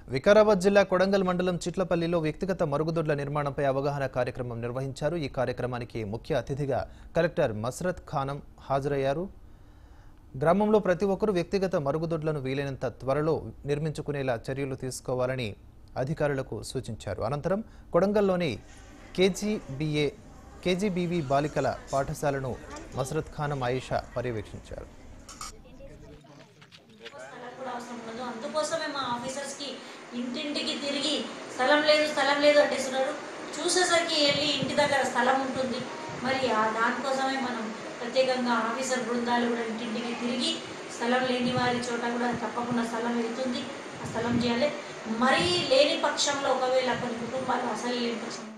వికారాబాద్ జిల్లా కొడంగల్ మండలం చిట్లపల్లిలో వ్యక్తిగత మరుగుదొడ్ల నిర్మాణంపై అవగాహన కార్యక్రమం నిర్వహించారు ఈ కార్యక్రమానికి ముఖ్య అతిథిగా కలెక్టర్ మస్రత్ ఖానం హాజరయ్యారు గ్రామంలో ప్రతి ఒక్కరూ వ్యక్తిగత మరుగుదొడ్లను వీలైనంత త్వరలో నిర్మించుకునేలా చర్యలు తీసుకోవాలని అధికారులకు సూచించారు అనంతరం కొడంగల్లోని కేజీబీఏ కేజీబీవీ బాలికల పాఠశాలను మసరత్ ఖానం ఆయిషా పర్యవేక్షించారు స్థలం కూడా అవసరం ఉండదు అందుకోసమే మా ఆఫీసర్స్కి ఇంటింటికి తిరిగి స్థలం లేదు స్థలం లేదు అంటేస్తున్నారు చూసేసరికి వెళ్ళి ఇంటి దగ్గర స్థలం ఉంటుంది మరి ఆ దానికోసమే మనం ప్రత్యేకంగా ఆఫీసర్ బృందాలు కూడా ఇంటింటికి తిరిగి స్థలం లేని వారి చోట కూడా తప్పకుండా స్థలం వెళ్తుంది ఆ స్థలం చేయాలి మరీ లేని పక్షంలో ఒకవేళ కొన్ని కుటుంబాలు అసలు లేని పక్షంలో